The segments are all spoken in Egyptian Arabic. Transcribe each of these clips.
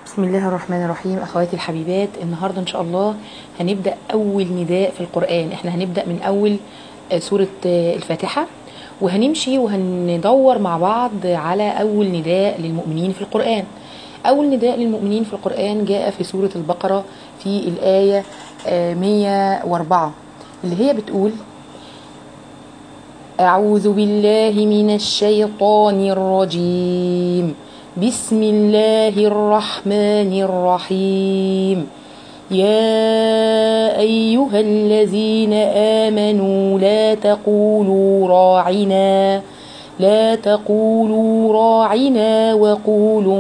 بسم الله الرحمن الرحيم اخواتي الحبيبات النهارده ان شاء الله هنبدا اول نداء في القران احنا هنبدا من اول آه، سوره آه، الفاتحه وهنمشي وهندور مع بعض على اول نداء للمؤمنين في القران اول نداء للمؤمنين في القران جاء في سوره البقره في الايه آه، 104 اللي هي بتقول أعوذ بالله من الشيطان الرجيم بسم الله الرحمن الرحيم يا أيها الذين آمنوا لا تقولوا راعنا لا تقولوا راعنا وقولوا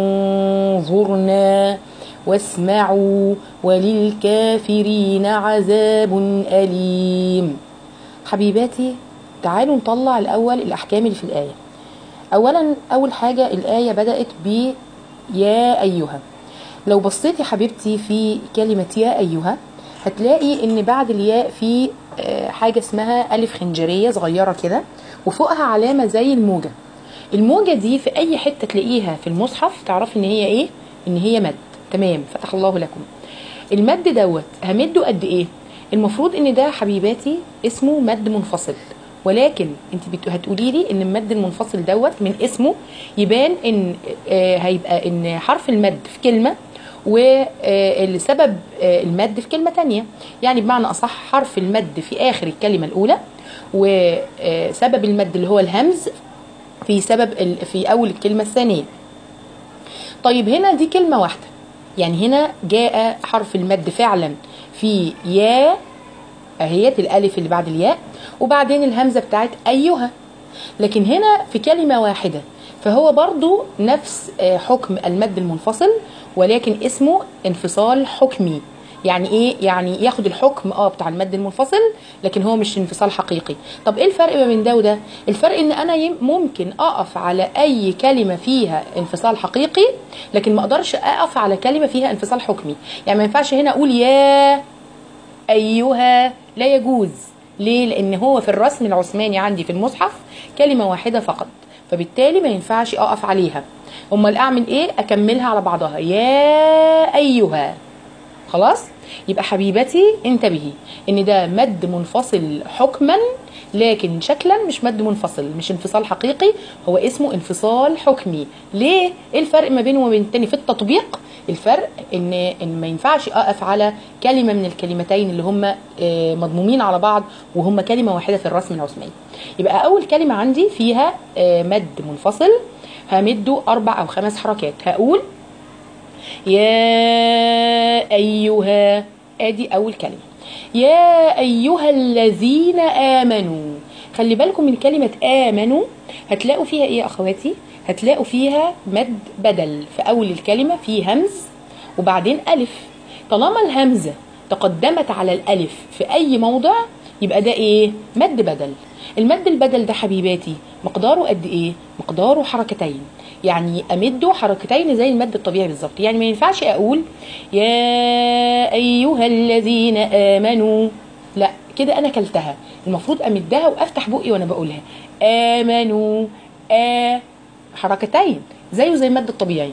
انظرنا واسمعوا وللكافرين عذاب أليم حبيباتي تعالوا نطلع الأول الأحكام اللي في الآية أولا أول حاجة الآية بدأت ب يا أيها لو بصيتي حبيبتي في كلمة يا أيها هتلاقي إن بعد الياء في آه، حاجة اسمها ألف خنجرية صغيرة كده وفوقها علامة زي الموجة الموجة دي في أي حتة تلاقيها في المصحف تعرفي إن هي إيه؟ إن هي مد تمام فتح الله لكم المد دوت همده قد إيه؟ المفروض إن ده حبيباتي اسمه مد منفصل ولكن انت بت- هتقولي لي ان المد المنفصل دوت من اسمه يبان ان آه، هيبقى ان حرف المد في كلمه والسبب المد في كلمه تانية يعني بمعنى اصح حرف المد في اخر الكلمه الاولى وسبب المد اللي هو الهمز في سبب ال- في اول الكلمه الثانيه طيب هنا دي كلمه واحده يعني هنا جاء حرف المد فعلا في يا اهيت الالف اللي بعد الياء وبعدين الهمزه بتاعت ايها لكن هنا في كلمه واحده فهو برضو نفس آه، حكم المد المنفصل ولكن اسمه انفصال حكمي يعني ايه يعني ياخد الحكم اه بتاع المد المنفصل لكن هو مش انفصال حقيقي طب ايه الفرق ما بين ده وده الفرق ان انا يم- ممكن اقف على اي كلمه فيها انفصال حقيقي لكن ما اقدرش اقف على كلمه فيها انفصال حكمي يعني ما ينفعش هنا اقول يا أيها لا يجوز ليه؟ لأن هو في الرسم العثماني عندي في المصحف كلمة واحدة فقط فبالتالي ما ينفعش أقف عليها أمال أعمل إيه؟ أكملها على بعضها يا أيها خلاص؟ يبقى حبيبتي انتبهي ان ده مد منفصل حكما لكن شكلا مش مد منفصل مش انفصال حقيقي هو اسمه انفصال حكمي ليه ايه الفرق ما بينه وبين التاني في التطبيق الفرق ان ان ما ينفعش اقف على كلمه من الكلمتين اللي هم آه، مضمومين على بعض وهم كلمه واحده في الرسم العثماني يبقى اول كلمه عندي فيها آه، مد منفصل همده اربع او خمس حركات هقول يا أيها أدي أول كلمة يا أيها الذين آمنوا خلي بالكم من كلمة آمنوا هتلاقوا فيها إيه يا أخواتي هتلاقوا فيها مد بدل في أول الكلمة في همز وبعدين ألف طالما الهمزة تقدمت على الألف في أي موضع يبقى ده إيه مد بدل المد البدل ده حبيباتي مقداره قد إيه مقداره حركتين يعني امده حركتين زي المد الطبيعي بالظبط يعني ما ينفعش اقول يا ايها الذين امنوا لا كده انا كلتها المفروض امدها وافتح بقي وانا بقولها امنوا آ حركتين زيه زي المد الطبيعي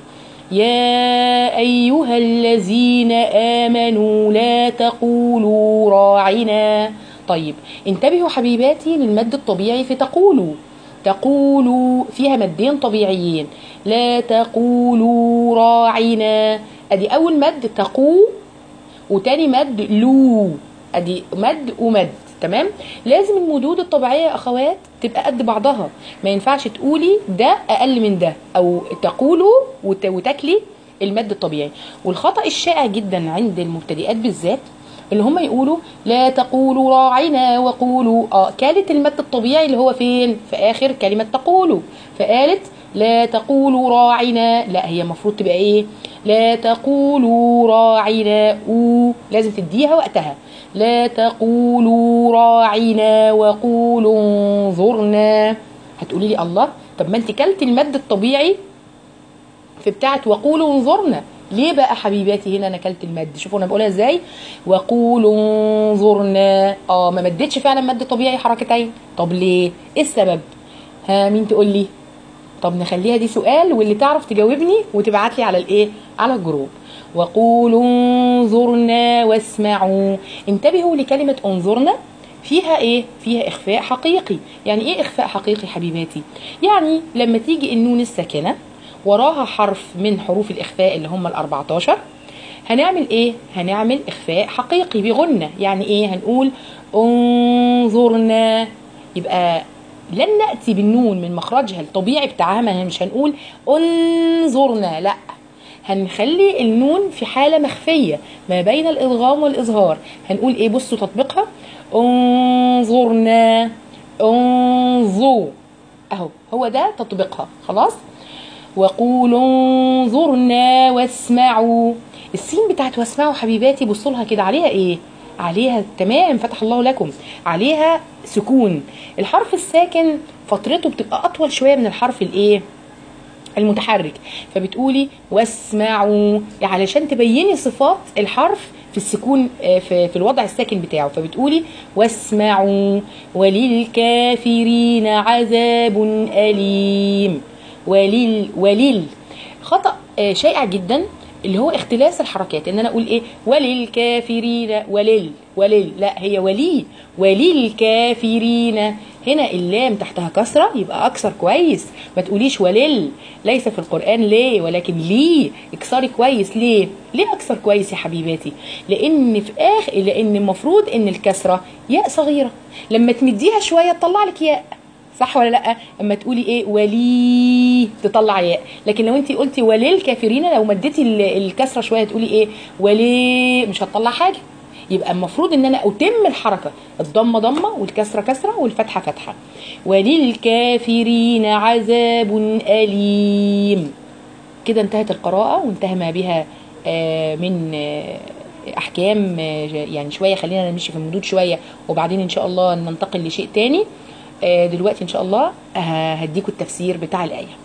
يا ايها الذين امنوا لا تقولوا راعنا طيب انتبهوا حبيباتي للمد الطبيعي في تقولوا تقولوا فيها مدين طبيعيين لا تقولوا راعنا ادي اول مد تقو وتاني مد لو ادي مد ومد تمام لازم المدود الطبيعيه يا اخوات تبقى قد بعضها ما ينفعش تقولي ده اقل من ده او تقولوا وت- وتاكلي المد الطبيعي والخطا الشائع جدا عند المبتدئات بالذات اللي هم يقولوا لا تقولوا راعنا وقولوا اه كالت المد الطبيعي اللي هو فين في اخر كلمه تقولوا فقالت لا تقولوا راعنا لا هي المفروض تبقى ايه لا تقولوا راعنا او لازم تديها وقتها لا تقولوا راعنا وقولوا انظرنا هتقولي لي الله طب ما انت كلت المد الطبيعي في بتاعه وقولوا انظرنا ليه بقى حبيباتي هنا انا كلت المد شوفوا انا بقولها ازاي وقولوا انظرنا اه ما مدتش فعلا مد طبيعي حركتين طب ليه ايه السبب ها مين تقول لي طب نخليها دي سؤال واللي تعرف تجاوبني وتبعت لي على الايه على الجروب وقولوا انظرنا واسمعوا انتبهوا لكلمة انظرنا فيها ايه فيها اخفاء حقيقي يعني ايه اخفاء حقيقي حبيباتي يعني لما تيجي النون الساكنه وراها حرف من حروف الاخفاء اللي هم ال14 هنعمل ايه هنعمل اخفاء حقيقي بغنة يعني ايه هنقول انظرنا يبقى لن ناتي بالنون من مخرجها الطبيعي بتاعها ما مش هنقول انظرنا لا هنخلي النون في حالة مخفية ما بين الإدغام والإظهار هنقول إيه بصوا تطبيقها انظرنا انظر أهو هو ده تطبيقها خلاص وقولوا انظرنا واسمعوا السين بتاعت واسمعوا حبيباتي بصوا لها كده عليها ايه عليها تمام فتح الله لكم عليها سكون الحرف الساكن فترته بتبقى اطول شويه من الحرف الايه المتحرك فبتقولي واسمعوا علشان تبيني صفات الحرف في السكون في, في الوضع الساكن بتاعه فبتقولي واسمعوا وللكافرين عذاب أليم ولل ولل خطأ شائع جدا اللي هو اختلاس الحركات ان انا اقول ايه وللكافرين ولل ولل لا هي ولي وللكافرين هنا اللام تحتها كسرة يبقى أكثر كويس ما تقوليش ولل ليس في القرآن ليه ولكن ليه اكسري كويس ليه ليه أكثر كويس يا حبيباتي لأن في آخر لأن المفروض إن الكسرة ياء صغيرة لما تمديها شوية تطلع لك ياء صح ولا لا اما تقولي ايه ولي تطلع ياء لكن لو انت قلتي وللكافرين لو مديتي الكسره شويه تقولي ايه ولي مش هتطلع حاجه يبقى المفروض ان انا اتم الحركه الضمه ضمه والكسره كسره والفتحه فتحه وللكافرين عذاب اليم كده انتهت القراءه وانتهى ما بها من احكام يعني شويه خلينا نمشي في المدود شويه وبعدين ان شاء الله ننتقل لشيء تاني دلوقتي ان شاء الله هديكم التفسير بتاع الايه